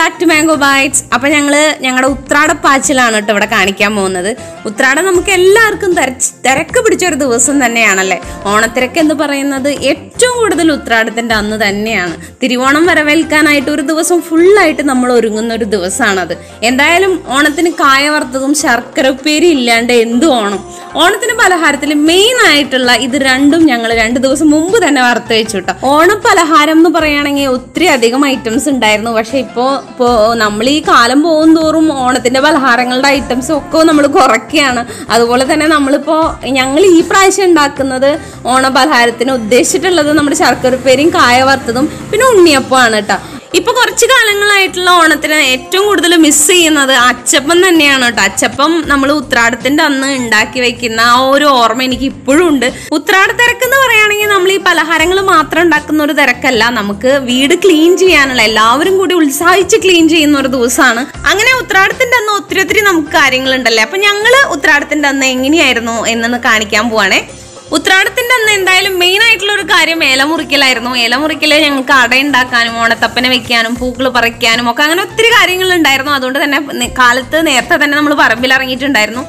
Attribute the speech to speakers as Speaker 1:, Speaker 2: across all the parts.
Speaker 1: back to mango bytes അപ്പൊ ഞങ്ങള് ഞങ്ങളുടെ ഉത്രാടപ്പാച്ചിലാണ് കേട്ടോ ഇവിടെ കാണിക്കാൻ പോകുന്നത് ഉത്രാടം നമുക്ക് എല്ലാവർക്കും തിരച്ച് തിരക്ക് പിടിച്ച ഒരു ദിവസം തന്നെയാണല്ലേ ഓണത്തിരക്ക് എന്ന് പറയുന്നത് ഏറ്റവും കൂടുതൽ ഉത്രാടത്തിന്റെ അന്ന് തന്നെയാണ് തിരുവോണം വരവേൽക്കാനായിട്ട് ഒരു ദിവസം ഫുള്ളായിട്ട് നമ്മൾ ഒരുങ്ങുന്ന ഒരു ദിവസമാണത് എന്തായാലും ഓണത്തിന് കായ വറുത്തതും ശർക്കര ഉപ്പേരി ഇല്ലാണ്ട് എന്ത് ഓണം ഓണത്തിന് പലഹാരത്തിൽ മെയിൻ ആയിട്ടുള്ള ഇത് രണ്ടും ഞങ്ങൾ രണ്ട് ദിവസം മുമ്പ് തന്നെ വറുത്ത് വെച്ചു കേട്ടോ ഓണം പലഹാരം എന്ന് പറയുകയാണെങ്കിൽ ഒത്തിരി അധികം ഐറ്റംസ് ഉണ്ടായിരുന്നു പക്ഷെ ഇപ്പോൾ ഇപ്പോൾ നമ്മൾ ഈ കാലം പോകും തോറും ഓണത്തിന്റെ പലഹാരങ്ങളുടെ ഐറ്റംസ് ഒക്കെ നമ്മൾ കുറയ്ക്കുകയാണ് അതുപോലെ തന്നെ നമ്മളിപ്പോൾ ഞങ്ങൾ ഈ പ്രാവശ്യം ഉണ്ടാക്കുന്നത് ഓണ പലഹാരത്തിന് ഉദ്ദേശിച്ചിട്ടുള്ളത് നമ്മുടെ ശർക്കരപ്പേരിയും കായ വറുത്തതും പിന്നെ ഉണ്ണിയപ്പമാണ് കേട്ടോ ഇപ്പൊ കുറച്ച് കാലങ്ങളായിട്ടുള്ള ഓണത്തിന് ഏറ്റവും കൂടുതൽ മിസ് ചെയ്യുന്നത് അച്ചപ്പം തന്നെയാണ് കേട്ടോ അച്ചപ്പം നമ്മൾ ഉത്രാടത്തിന്റെ അന്ന് ഉണ്ടാക്കി വെക്കുന്ന ആ ഒരു ഓർമ്മ എനിക്ക് ഇപ്പോഴും ഉണ്ട് ഉത്രാട തിരക്ക് എന്ന് പറയുകയാണെങ്കിൽ നമ്മൾ ഈ പലഹാരങ്ങൾ മാത്രം ഉണ്ടാക്കുന്ന ഒരു തിരക്കല്ല നമുക്ക് വീട് ക്ലീൻ ചെയ്യാനുള്ള എല്ലാവരും കൂടി ഉത്സാഹിച്ച് ക്ലീൻ ചെയ്യുന്ന ഒരു ദിവസമാണ് അങ്ങനെ ഉത്രാടത്തിന്റെ അന്ന് ഒത്തിരി ഒത്തിരി നമുക്ക് കാര്യങ്ങളുണ്ടല്ലേ അപ്പൊ ഞങ്ങള് ഉത്രാടത്തിന്റെ അന്ന് എങ്ങനെയായിരുന്നു എന്നൊന്ന് കാണിക്കാൻ പോവാണേ ഉത്രാടത്തിന്റെ അന്ന് എന്തായാലും മെയിൻ ആയിട്ടുള്ള ഒരു കാര്യം ഏല മുറിക്കലായിരുന്നു ഏല മുറിക്കല് ഞങ്ങൾക്ക് അട ഉണ്ടാക്കാനും ഓണത്തപ്പനെ വെക്കാനും പൂക്കൾ പറിക്കാനും ഒക്കെ അങ്ങനെ ഒത്തിരി കാര്യങ്ങൾ ഉണ്ടായിരുന്നു അതുകൊണ്ട് തന്നെ നെ- കാലത്ത് നേരത്തെ തന്നെ നമ്മൾ പറമ്പിൽ ഇറങ്ങിയിട്ടുണ്ടായിരുന്നു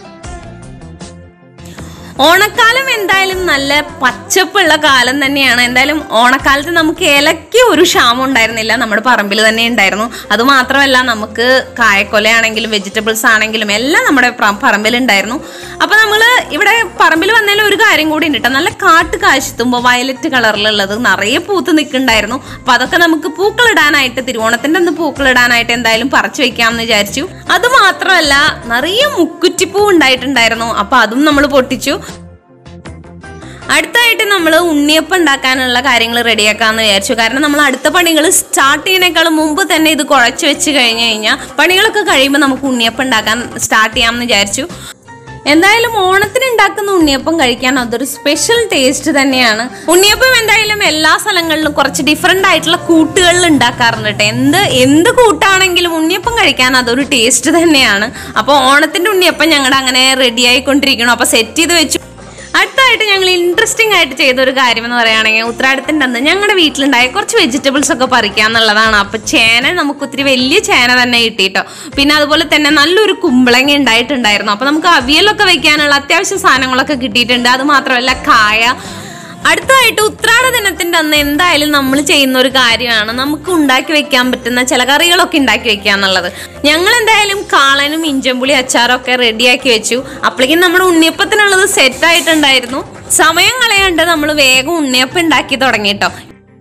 Speaker 1: ഓണക്കാലം എന്തായാലും നല്ല പച്ചപ്പുള്ള കാലം തന്നെയാണ് എന്തായാലും ഓണക്കാലത്ത് നമുക്ക് ഏലയ്ക്ക് ഒരു ക്ഷാമം ഉണ്ടായിരുന്നില്ല നമ്മുടെ പറമ്പിൽ തന്നെ ഉണ്ടായിരുന്നു അത് മാത്രമല്ല നമുക്ക് കായക്കൊലയാണെങ്കിലും വെജിറ്റബിൾസ് ആണെങ്കിലും എല്ലാം നമ്മുടെ പ്ര- പറമ്പിലുണ്ടായിരുന്നു അപ്പൊ നമ്മൾ ഇവിടെ പറമ്പിൽ വന്നതിൽ ഒരു കാര്യം കൂടി ഉണ്ട് കേട്ടോ നല്ല കാട്ട് കാശുത്തുമ്പോൾ വയലറ്റ് കളറിലുള്ളത് നിറയെ പൂത്ത് നിൽക്കുന്നുണ്ടായിരുന്നു അപ്പൊ അതൊക്കെ നമുക്ക് പൂക്കളിടാനായിട്ട് തിരുവോണത്തിന്റെ അന്ന് പൂക്കളിടാനായിട്ട് എന്തായാലും പറിച്ചു വെക്കാമെന്ന് വിചാരിച്ചു അത് മാത്രമല്ല നിറയെ മുക്കുറ്റിപ്പൂ ഉണ്ടായിട്ടുണ്ടായിരുന്നു അപ്പൊ അതും നമ്മൾ പൊട്ടിച്ചു അടുത്തായിട്ട് നമ്മൾ ഉണ്ണിയപ്പം ഉണ്ടാക്കാനുള്ള കാര്യങ്ങൾ റെഡിയാക്കാമെന്ന് വിചാരിച്ചു കാരണം നമ്മൾ അടുത്ത പണികൾ സ്റ്റാർട്ട് ചെയ്യുന്നേക്കാളും മുമ്പ് തന്നെ ഇത് കുഴച്ച് വെച്ച് കഴിഞ്ഞ് കഴിഞ്ഞാൽ പണികളൊക്കെ കഴിയുമ്പോൾ നമുക്ക് ഉണ്ണിയപ്പം ഉണ്ടാക്കാൻ സ്റ്റാർട്ട് ചെയ്യാമെന്ന് വിചാരിച്ചു എന്തായാലും ഓണത്തിന് ഉണ്ടാക്കുന്ന ഉണ്ണിയപ്പം കഴിക്കാൻ അതൊരു സ്പെഷ്യൽ ടേസ്റ്റ് തന്നെയാണ് ഉണ്ണിയപ്പം എന്തായാലും എല്ലാ സ്ഥലങ്ങളിലും കുറച്ച് ഡിഫറെൻ്റ് ആയിട്ടുള്ള കൂട്ടുകളിൽ ഉണ്ടാക്കാറുണ്ട് കേട്ടോ എന്ത് എന്ത് കൂട്ടാണെങ്കിലും ഉണ്ണിയപ്പം കഴിക്കാൻ അതൊരു ടേസ്റ്റ് തന്നെയാണ് അപ്പോൾ ഓണത്തിന്റെ ഉണ്ണിയപ്പം ഞങ്ങളുടെ അങ്ങനെ റെഡി ആയിക്കൊണ്ടിരിക്കണം അപ്പോൾ സെറ്റ് ചെയ്ത് വെച്ചു അടുത്തായിട്ട് ഞങ്ങൾ ഇൻട്രസ്റ്റിംഗ് ആയിട്ട് ചെയ്ത ഒരു കാര്യം എന്ന് പറയുകയാണെങ്കിൽ ഉത്രാടത്തിൻ്റെ അന്ന് ഞങ്ങളുടെ വീട്ടിലുണ്ടായ കുറച്ച് വെജിറ്റബിൾസ് ഒക്കെ പറിക്കുക എന്നുള്ളതാണ് അപ്പൊ ചേന നമുക്ക് ഒത്തിരി വലിയ ചേന തന്നെ കിട്ടിട്ടോ പിന്നെ അതുപോലെ തന്നെ നല്ലൊരു കുമ്പളങ്ങ ഉണ്ടായിട്ടുണ്ടായിരുന്നു അപ്പൊ നമുക്ക് അവിയലൊക്കെ വെക്കാനുള്ള അത്യാവശ്യ സാധനങ്ങളൊക്കെ കിട്ടിയിട്ടുണ്ട് അത് മാത്രമല്ല കായ അടുത്തതായിട്ട് ഉത്രാട ദിനത്തിന്റെ അന്ന് എന്തായാലും നമ്മൾ ചെയ്യുന്ന ഒരു കാര്യമാണ് നമുക്ക് ഉണ്ടാക്കി വെക്കാൻ പറ്റുന്ന ചില കറികളൊക്കെ ഉണ്ടാക്കി വെക്കുക എന്നുള്ളത് ഞങ്ങൾ എന്തായാലും കാളനും ഇഞ്ചമ്പുളി അച്ചാറും ഒക്കെ റെഡിയാക്കി വെച്ചു അപ്പോഴേക്കും നമ്മുടെ ഉണ്ണിയപ്പത്തിനുള്ളത് സെറ്റ് ആയിട്ടുണ്ടായിരുന്നു സമയം കളയാണ്ട് നമ്മൾ വേഗം ഉണ്ണിയപ്പം ഉണ്ടാക്കി തുടങ്ങിട്ടോ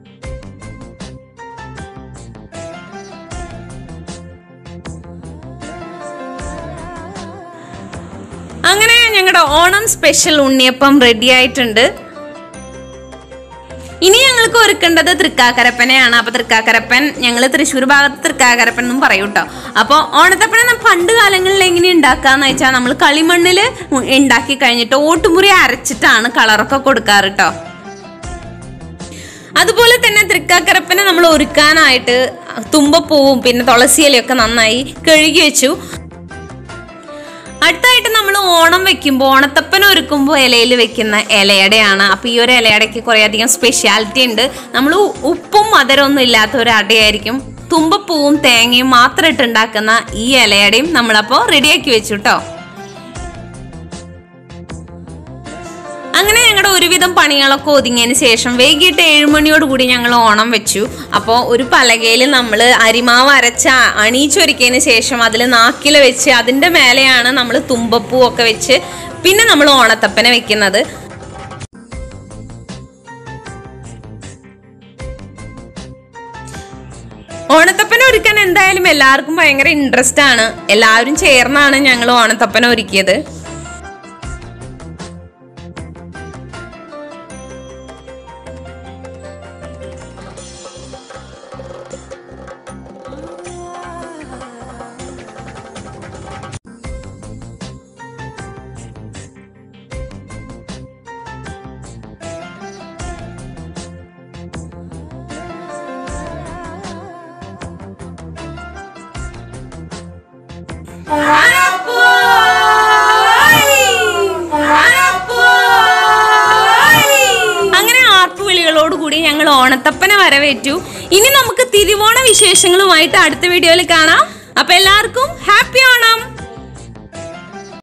Speaker 1: അങ്ങനെ ഞങ്ങളുടെ ഓണം സ്പെഷ്യൽ ഉണ്ണിയപ്പം റെഡി ആയിട്ടുണ്ട് ഇനി ഞങ്ങൾക്ക് ഒരുക്കേണ്ടത് തൃക്കാക്കരപ്പനെയാണ് അപ്പൊ തൃക്കാക്കരപ്പൻ ഞങ്ങൾ തൃശ്ശൂർ ഭാഗത്ത് തൃക്കാക്കരപ്പൻ എന്നും പറയും കേട്ടോ അപ്പൊ ഓണത്തപ്പനെ നം- പണ്ട് കാലങ്ങളിൽ എങ്ങനെ ഉണ്ടാക്കാന്ന് വെച്ചാൽ നമ്മൾ കളിമണ്ണിൽ ഉണ്ടാക്കി കഴിഞ്ഞിട്ട് ഓട്ടുമുറി അരച്ചിട്ടാണ് കളറൊക്കെ കൊടുക്കാറ് കേട്ടോ അതുപോലെ തന്നെ തൃക്കാക്കരപ്പനെ നമ്മൾ ഒരുക്കാനായിട്ട് തുമ്പപ്പൂവും പിന്നെ തുളസിയിലയൊക്കെ നന്നായി കഴുകി വെച്ചു അടുത്തായിട്ട് നമ്മൾ ഓണം വെക്കുമ്പോൾ ഓണത്തപ്പന ഒരുക്കുമ്പോൾ ഇലയിൽ വെക്കുന്ന ഇലയടയാണ് അപ്പോൾ ഈ ഒരു ഇലയടയ്ക്ക് കുറേ അധികം സ്പെഷ്യാലിറ്റി ഉണ്ട് നമ്മൾ ഉപ്പും മധുരമൊന്നും ഇല്ലാത്ത ഒരു അടയായിരിക്കും തുമ്പപ്പൂവും തേങ്ങയും മാത്രം ഇട്ടുണ്ടാക്കുന്ന ഈ ഇലയടയും നമ്മളപ്പോൾ റെഡിയാക്കി വെച്ചു കേട്ടോ അങ്ങനെ ഞങ്ങളുടെ ഒരുവിധം പണികളൊക്കെ ഒതുങ്ങിയതിന് ശേഷം വൈകിട്ട് ഏഴുമണിയോട് കൂടി ഞങ്ങൾ ഓണം വെച്ചു അപ്പോൾ ഒരു പലകയിൽ നമ്മൾ അരിമാവ് അരച്ച അണീച്ചൊരുക്കിയതിന് ശേഷം അതിൽ നാക്കില വെച്ച് അതിൻ്റെ മേലെയാണ് നമ്മൾ തുമ്പപ്പൂ ഒക്കെ വെച്ച് പിന്നെ നമ്മൾ ഓണത്തപ്പനെ വെക്കുന്നത് ഓണത്തപ്പന ഒരുക്കാൻ എന്തായാലും എല്ലാവർക്കും ഭയങ്കര ഇൻട്രസ്റ്റ് ആണ് എല്ലാവരും ചേർന്നാണ് ഞങ്ങൾ ഓണത്തപ്പന ഒരുക്കിയത് അങ്ങനെ ആർപ്പുവിളികളോട് പാട്ടോടുകൂടി ഞങ്ങൾ ഓണത്തപ്പനെ വരവേറ്റു ഇനി നമുക്ക് തിരുവോണ വിശേഷങ്ങളുമായിട്ട് അടുത്ത വീഡിയോയിൽ കാണാം അപ്പൊ എല്ലാവർക്കും